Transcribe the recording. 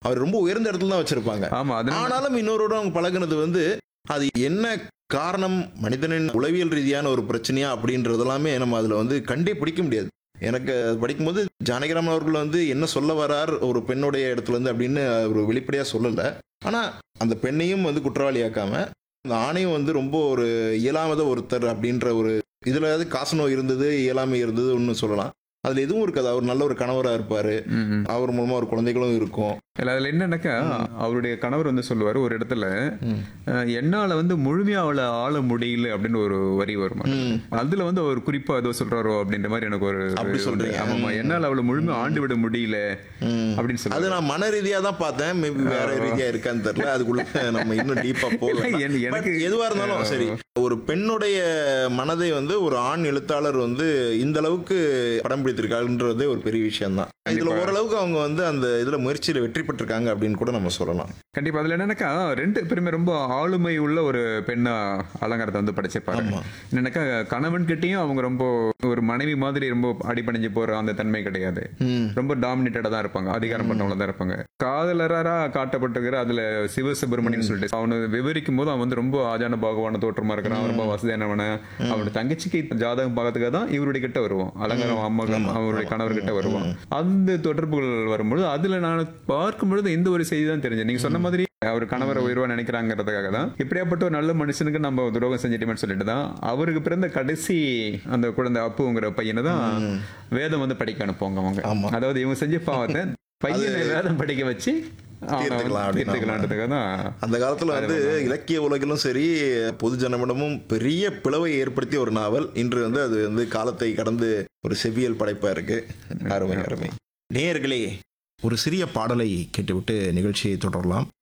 அவர் ரொம்ப உயர்ந்த இடத்துல தான் வச்சிருப்பாங்க ஆமா அதனால ஆனாலும் இன்னொருட அவங்க பழகுனது வந்து அது என்ன காரணம் மனிதனின் உளவியல் ரீதியான ஒரு பிரச்சனையா அப்படின்றதெல்லாமே நம்ம அதுல வந்து கண்டே பிடிக்க முடியாது எனக்கு அது படிக்கும்போது ஜானகிராமன் அவர்கள் வந்து என்ன சொல்ல வரார் ஒரு பெண்ணுடைய இடத்துல இருந்து அப்படின்னு ஒரு வெளிப்படையா சொல்லல ஆனா அந்த பெண்ணையும் வந்து குற்றவாளியாக்காம அந்த ஆணையும் வந்து ரொம்ப ஒரு இயலாமத ஒருத்தர் அப்படின்ற ஒரு இதுல ஏதாவது காசு நோய் இருந்தது இயலாமை இருந்தது ஒன்று சொல்லலாம் அதுல எதுவும் இருக்காது அவர் நல்ல ஒரு கணவரா இருப்பாரு ம், ம். அவர் மூலமா ஒரு குழந்தைகளும் இருக்கும் இல்ல அதுல என்னன்னாக்கா அவருடைய கணவர் வந்து சொல்லுவாரு ஒரு இடத்துல ம். அஹ், என்னால வந்து முழுமையா அவளை ஆள முடியல அப்படின்னு ஒரு வரி வருமா ம். அதுல வந்து அவர் குறிப்பா ஏதோ சொல்றாரோ அப்படின்ற மாதிரி எனக்கு ஒரு அப்படி ஒரு- சொல்றீங்க. ஆமாமா என்னால அவளை முழுமையா ஆண்டு விட முடியல ம். அப்படின்னு அது சொல்லுவாரு நான் மன ரீதியா தான் பார்த்தேன் மேபி வேற ரீதியா இருக்கான்னு தெரியல அதுக்குள்ள நம்ம இன்னும் டீப்பா போகல இல்ல, என்- எனக்கு எதுவா இருந்தாலும் சரி ஒரு பெண்ணுடைய மனதை வந்து ஒரு ஆண் எழுத்தாளர் வந்து இந்த அளவுக்கு படம் பிடித்திருக்காருன்றதே ஒரு பெரிய விஷயம் தான் இதுல கண்டிப்பா. ஓரளவுக்கு அவங்க வந்து அந்த இதுல முயற்சியில வெற்றி பெற்றிருக்காங்க அப்படின்னு கூட நம்ம சொல்லலாம் கண்டிப்பா அதுல என்னன்னாக்கா ரெண்டு பேருமே ரொம்ப ஆளுமை உள்ள ஒரு பெண்ணா அலங்காரத்தை வந்து படைச்சிருப்பாரு ஆமா. என்னன்னாக்கா கணவன் கிட்டயும் அவங்க ரொம்ப ஒரு மனைவி மாதிரி ரொம்ப அடிபணிஞ்சு போற அந்த தன்மை கிடையாது ம். ரொம்ப டாமினேட்டடா தான் இருப்பாங்க அதிகாரம் பண்ணவங்கள தான் இருப்பாங்க காதலரா காட்டப்பட்டிருக்கிற அதுல சிவசுப்பிரமணியன் சொல்லிட்டு அவனை விவரிக்கும் போது அவன் வந்து ரொம்ப ஆஜான பாகவான தோற்றமா இருக்கிறான் ரொம்ப வசதியானவன அவனோட தங்கச்சிக்கு ஜாதகம் பார்க்கறதுக்காக தான் இவருடைய கிட்ட வருவான் அலங்காரம் அம்மா அவருடைய கணவர் கிட்ட வருவான் அந்த தொடர்புகள் வரும்பொழுது அதுல நான் பார்க்கும் பொழுது இந்த ஒரு செய்தி தான் தெரிஞ்சது நீங்க சொன்ன மாதிரி அவர் கணவரை உயர்வா நினைக்கிறாங்கிறதுக்காக தான் இப்படியாப்பட்ட ஒரு நல்ல மனுஷனுக்கு நம்ம துரோகம் செஞ்சிட்டோம்னு சொல்லிட்டு தான் அவருக்கு பிறந்த கடைசி அந்த குழந்தை அப்புங்கிற பையனை தான் வேதம் வந்து படிக்க அனுப்புவாங்க அவங்க ஆமா. அதாவது இவங்க செஞ்ச பாவத்தை பையனை வேதம் படிக்க வச்சு அவனை தீர்த்துக்கலாம் அப்படின்னு தீர்த்துக்கலான்றதுக்காக தான் அந்த காலத்துல வந்து இலக்கிய உலகிலும் சரி பொது ஜனமிடமும் பெரிய பிளவை ஏற்படுத்திய ஒரு நாவல் இன்று வந்து அது வந்து காலத்தை கடந்து ஒரு செவ்வியல் படைப்பா இருக்கு அருமை அருமை நேயர்களே ஒரு சிறிய பாடலை கேட்டுவிட்டு நிகழ்ச்சியை தொடரலாம்